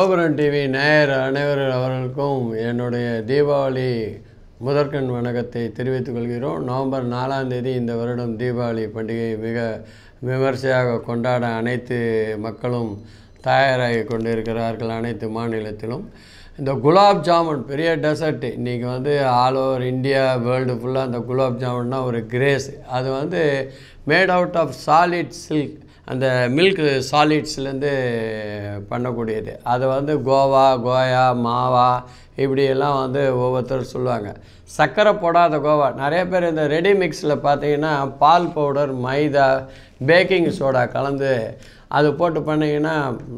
கோபுரம் டிவி நேயர் அனைவரும் அவர்களுக்கும் என்னுடைய தீபாவளி முதற்கண் வணக்கத்தை தெரிவித்துக் கொள்கிறோம் நவம்பர் நாலாம் தேதி இந்த வருடம் தீபாவளி பண்டிகை மிக விமர்சையாக கொண்டாட அனைத்து மக்களும் தயாராகி கொண்டிருக்கிறார்கள் அனைத்து மாநிலத்திலும் இந்த குலாப் ஜாமுன் பெரிய டெசர்ட் இன்றைக்கி வந்து ஆல் ஓவர் இந்தியா வேர்ல்டு ஃபுல்லாக அந்த குலாப் ஜாமுன்னா ஒரு கிரேஸ் அது வந்து made out of solid silk அந்த மில்க் சாலிட்ஸ்லேருந்து பண்ணக்கூடியது அது வந்து கோவா கோயா மாவா இப்படியெல்லாம் வந்து ஒவ்வொருத்தர் சொல்லுவாங்க சர்க்கரை போடாத கோவா நிறைய பேர் இந்த ரெடி மிக்ஸில் பார்த்தீங்கன்னா பால் பவுடர் மைதா பேக்கிங் சோடா கலந்து அது போட்டு பண்ணிங்கன்னா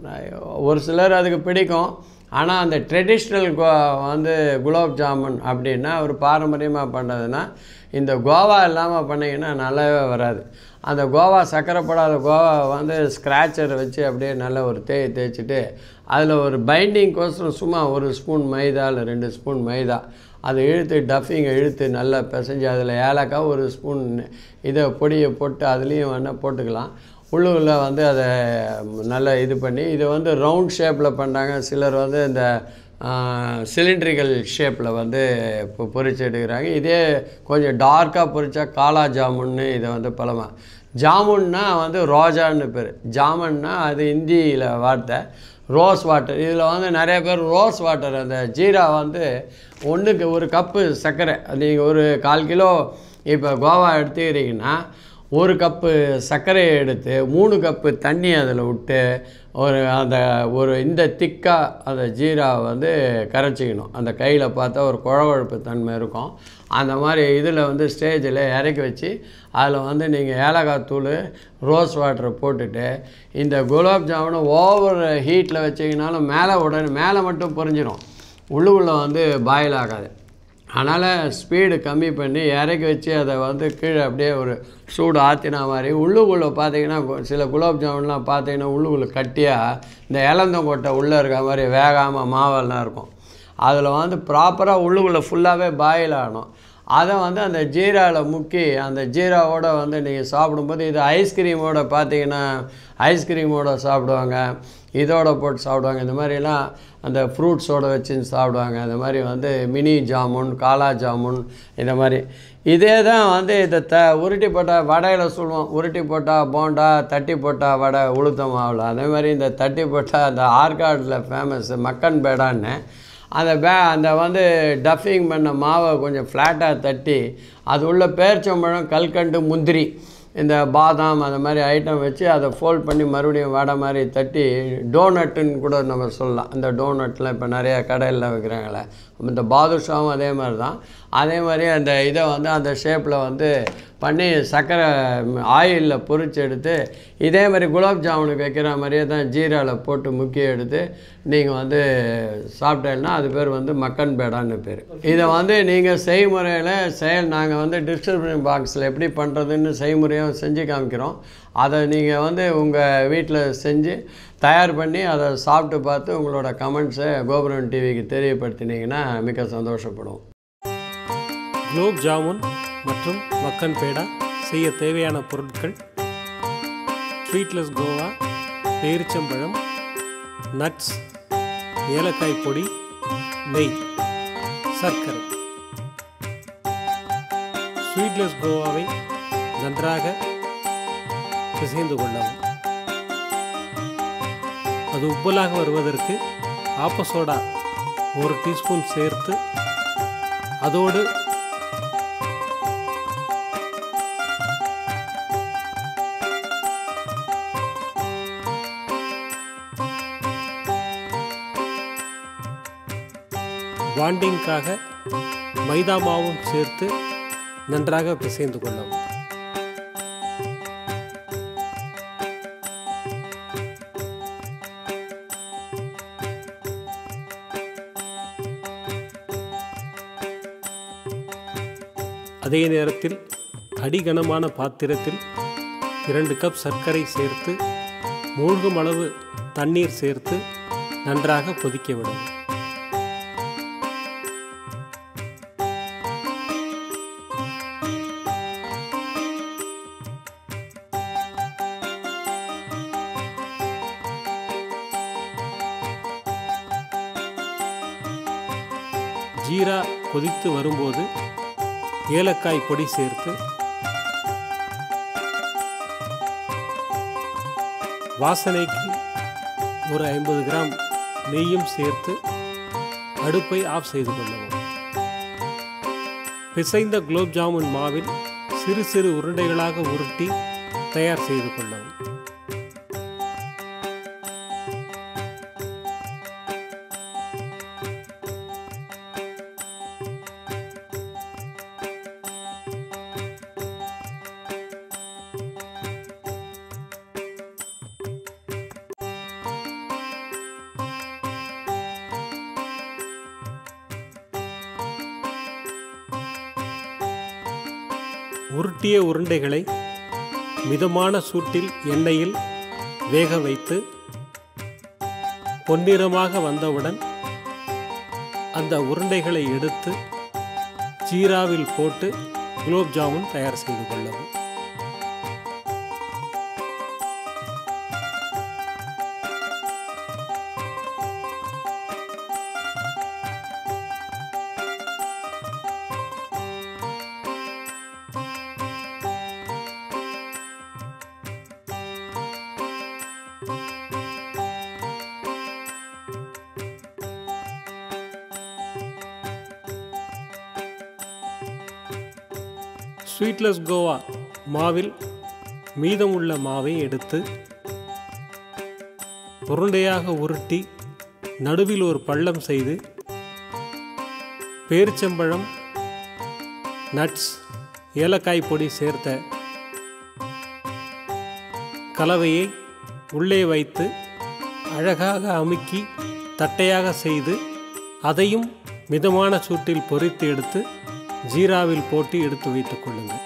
ஒரு சிலர் அதுக்கு பிடிக்கும் ஆனால் அந்த ட்ரெடிஷ்னல் கோ வந்து குலாப் ஜாமுன் அப்படின்னா ஒரு பாரம்பரியமாக பண்ணதுன்னா இந்த கோவா இல்லாமல் பண்ணிங்கன்னா நல்லாவே வராது அந்த கோவா சக்கரை போடாத கோவா வந்து ஸ்க்ராச்சரை வச்சு அப்படியே நல்ல ஒரு தேய் தேய்ச்சிட்டு அதில் ஒரு பைண்டிங்கோசரம் சும்மா ஒரு ஸ்பூன் மைதா இல்லை ரெண்டு ஸ்பூன் மைதா அதை இழுத்து டஃபிங்கை இழுத்து நல்லா பிசைஞ்சு அதில் ஏலக்காய் ஒரு ஸ்பூன் இதை பொடியை போட்டு அதுலேயும் வேணால் போட்டுக்கலாம் உள்ளுக்குள்ள வந்து அதை நல்லா இது பண்ணி இதை வந்து ரவுண்ட் ஷேப்பில் பண்ணுறாங்க சிலர் வந்து இந்த சிலிண்ட்ரிக்கல் ஷேப்பில் வந்து இப்போ பொரிச்சு எடுக்கிறாங்க இதே கொஞ்சம் டார்க்காக பொரிச்சா காலா ஜாமுன்னு இதை வந்து பழமா ஜாமுன்னா வந்து ரோஜான்னு பேர் ஜாமுன்னா அது இந்தியில் வார்த்தை ரோஸ் வாட்டர் இதில் வந்து நிறைய பேர் ரோஸ் வாட்டர் அந்த ஜீரா வந்து ஒன்றுக்கு ஒரு கப்பு சர்க்கரை நீங்கள் ஒரு கால் கிலோ இப்போ கோவா எடுத்துக்கிறீங்கன்னா ஒரு கப்பு சர்க்கரையை எடுத்து மூணு கப்பு தண்ணி அதில் விட்டு ஒரு அந்த ஒரு இந்த திக்காக அந்த ஜீராவை வந்து கரைச்சிக்கணும் அந்த கையில் பார்த்தா ஒரு குழகுழப்பு தன்மை இருக்கும் அந்த மாதிரி இதில் வந்து ஸ்டேஜில் இறக்கி வச்சு அதில் வந்து நீங்கள் ஏலக்காய் தூள் ரோஸ் வாட்டரை போட்டுட்டு இந்த குலாப் ஜாமுனை ஓவர் ஹீட்டில் வச்சிங்கனாலும் மேலே உடனே மேலே மட்டும் பொரிஞ்சிடும் உள்ளுக்குள்ளே வந்து பாயில் ஆகாது அதனால் ஸ்பீடு கம்மி பண்ணி இறக்கி வச்சு அதை வந்து கீழே அப்படியே ஒரு சூடு ஆற்றினா மாதிரி உள்ளுக்குள்ளே பார்த்தீங்கன்னா சில குலாப் ஜாமுன்லாம் பார்த்தீங்கன்னா உள்ளுக்குள்ளே கட்டியாக இந்த இளந்தங்கொட்டை உள்ளே இருக்க மாதிரி வேகாமல் மாவெல்லாம் இருக்கும் அதில் வந்து ப்ராப்பராக உள்ளுக்குள்ளே ஃபுல்லாகவே பாயில் ஆகணும் அதை வந்து அந்த ஜீராவில் முக்கி அந்த ஜீராவோட வந்து நீங்கள் சாப்பிடும்போது இது ஐஸ்கிரீமோட பார்த்தீங்கன்னா ஐஸ்கிரீமோட சாப்பிடுவாங்க இதோட போட்டு சாப்பிடுவாங்க இந்த மாதிரிலாம் அந்த ஃப்ரூட்ஸோடு வச்சு சாப்பிடுவாங்க இந்த மாதிரி வந்து மினி ஜாமுன் காலா ஜாமுன் இந்த மாதிரி இதே தான் வந்து இதை த உருட்டி போட்டால் வடையில் சொல்லுவோம் உருட்டி போட்டால் போண்டா தட்டி போட்டால் வடை உளுத்த மாவில் அதே மாதிரி இந்த தட்டி போட்டால் அந்த ஆற்காடில் ஃபேமஸ் மக்கன் பேடான்னு அந்த பே அந்த வந்து டஃபிங் பண்ண மாவை கொஞ்சம் ஃப்ளாட்டாக தட்டி அது உள்ள பேர்ச்சம்பழம் கல்கண்டு முந்திரி இந்த பாதாம் அந்த மாதிரி ஐட்டம் வச்சு அதை ஃபோல்ட் பண்ணி மறுபடியும் வடை மாதிரி தட்டி டோனட்டுன்னு கூட நம்ம சொல்லலாம் அந்த டோனட்லாம் இப்போ நிறையா கடையில் வைக்கிறாங்களே இந்த பாதுஷாவும் அதே மாதிரி தான் அதே மாதிரி அந்த இதை வந்து அந்த ஷேப்பில் வந்து பண்ணி சர்க்கரை ஆயிலில் பொரிச்சு எடுத்து இதே மாதிரி குலாப் ஜாமுனுக்கு வைக்கிற மாதிரியே தான் ஜீராவில் போட்டு முக்கிய எடுத்து நீங்கள் வந்து சாப்பிட்டேன்னா அது பேர் வந்து மக்கன் பேடான்னு பேர் இதை வந்து நீங்கள் செய்முறையில் செயல் நாங்கள் வந்து டிஸ்கிரிப்ஷன் பாக்ஸில் எப்படி பண்ணுறதுன்னு செய்முறையாக செஞ்சு காமிக்கிறோம் அதை நீங்கள் வந்து உங்கள் வீட்டில் செஞ்சு தயார் பண்ணி அதை சாப்பிட்டு பார்த்து உங்களோட கமெண்ட்ஸை கோபுரம் டிவிக்கு தெரியப்படுத்தினீங்கன்னா மிக சந்தோஷப்படுவோம் குலோப் ஜாமுன் மற்றும் மக்கன் பேடா செய்ய தேவையான பொருட்கள் ஸ்வீட்லெஸ் கோவா பேரிச்சம்பழம் நட்ஸ் ஏலக்காய் பொடி நெய் சர்க்கரை ஸ்வீட்லெஸ் கோவாவை நன்றாக பிசைந்து கொள்ளவும் அது உப்பலாக வருவதற்கு ஆப்பசோடா ஒரு டீஸ்பூன் சேர்த்து அதோடு பாண்டிங்காக மைதா மாவும் சேர்த்து நன்றாக பிசைந்து கொள்ளவும் அதே நேரத்தில் அடிகனமான பாத்திரத்தில் இரண்டு கப் சர்க்கரை சேர்த்து மூழ்கும் அளவு தண்ணீர் சேர்த்து நன்றாக கொதிக்க விடவும் ஜீரா கொதித்து வரும்போது ஏலக்காய் பொடி சேர்த்து வாசனைக்கு ஒரு ஐம்பது கிராம் நெய்யும் சேர்த்து அடுப்பை ஆஃப் செய்து கொள்ளவும் பிசைந்த குலோப் ஜாமுன் மாவில் சிறு சிறு உருண்டைகளாக உருட்டி தயார் செய்து கொள்ளவும் உருட்டிய உருண்டைகளை மிதமான சூட்டில் எண்ணெயில் வேக வைத்து பொன்னிறமாக வந்தவுடன் அந்த உருண்டைகளை எடுத்து ஜீராவில் போட்டு குலோப் ஜாமுன் தயார் செய்து கொள்ளவும் ஸ்வீட்லெஸ் கோவா மாவில் மீதமுள்ள மாவை எடுத்து உருண்டையாக உருட்டி நடுவில் ஒரு பள்ளம் செய்து பேரிச்சம்பழம் நட்ஸ் ஏலக்காய் பொடி சேர்த்த கலவையை உள்ளே வைத்து அழகாக அமுக்கி தட்டையாக செய்து அதையும் மிதமான சூட்டில் பொரித்து எடுத்து ஜீராவில் போட்டு எடுத்து வைத்துக் கொள்ளுங்கள்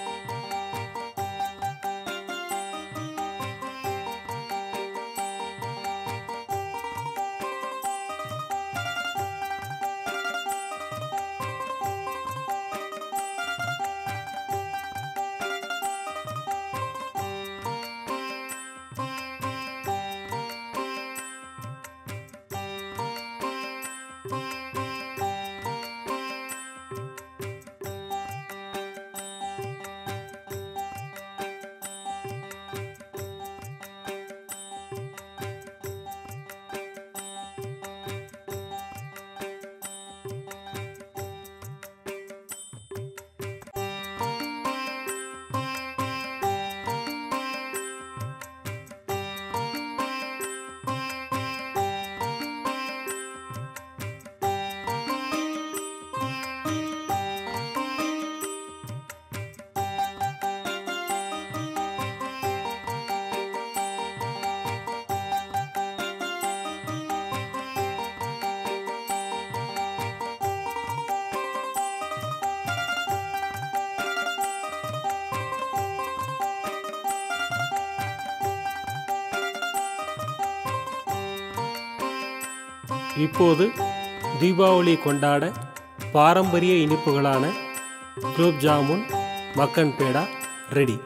இப்போது தீபாவளி கொண்டாட பாரம்பரிய இனிப்புகளான குலோப் ஜாமுன் மக்கன் பேடா ரெடி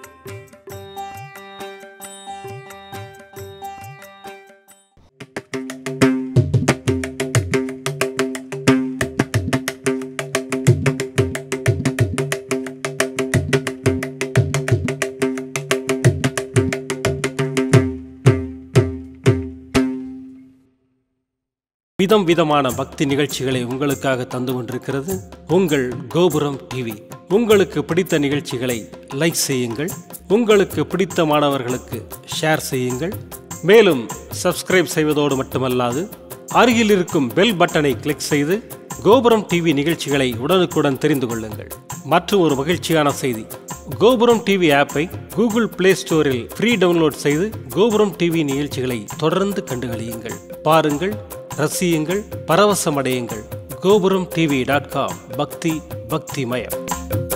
விதம் விதமான பக்தி நிகழ்ச்சிகளை உங்களுக்காக தந்து கொண்டிருக்கிறது உங்கள் கோபுரம் டிவி உங்களுக்கு பிடித்த நிகழ்ச்சிகளை லைக் செய்யுங்கள் உங்களுக்கு பிடித்த மாணவர்களுக்கு ஷேர் செய்யுங்கள் மேலும் சப்ஸ்கிரைப் செய்வதோடு மட்டுமல்லாது அருகில் இருக்கும் பெல் பட்டனை கிளிக் செய்து கோபுரம் டிவி நிகழ்ச்சிகளை உடனுக்குடன் தெரிந்து கொள்ளுங்கள் மற்றும் ஒரு மகிழ்ச்சியான செய்தி கோபுரம் டிவி ஆப்பை கூகுள் பிளே ஸ்டோரில் ஃப்ரீ டவுன்லோட் செய்து கோபுரம் டிவி நிகழ்ச்சிகளை தொடர்ந்து கண்டுகளியுங்கள் பாருங்கள் ரசியுங்கள் பரவசமடையுங்கள் கோபுரம் டிவி டாட் காம் பக்தி பக்திமயம்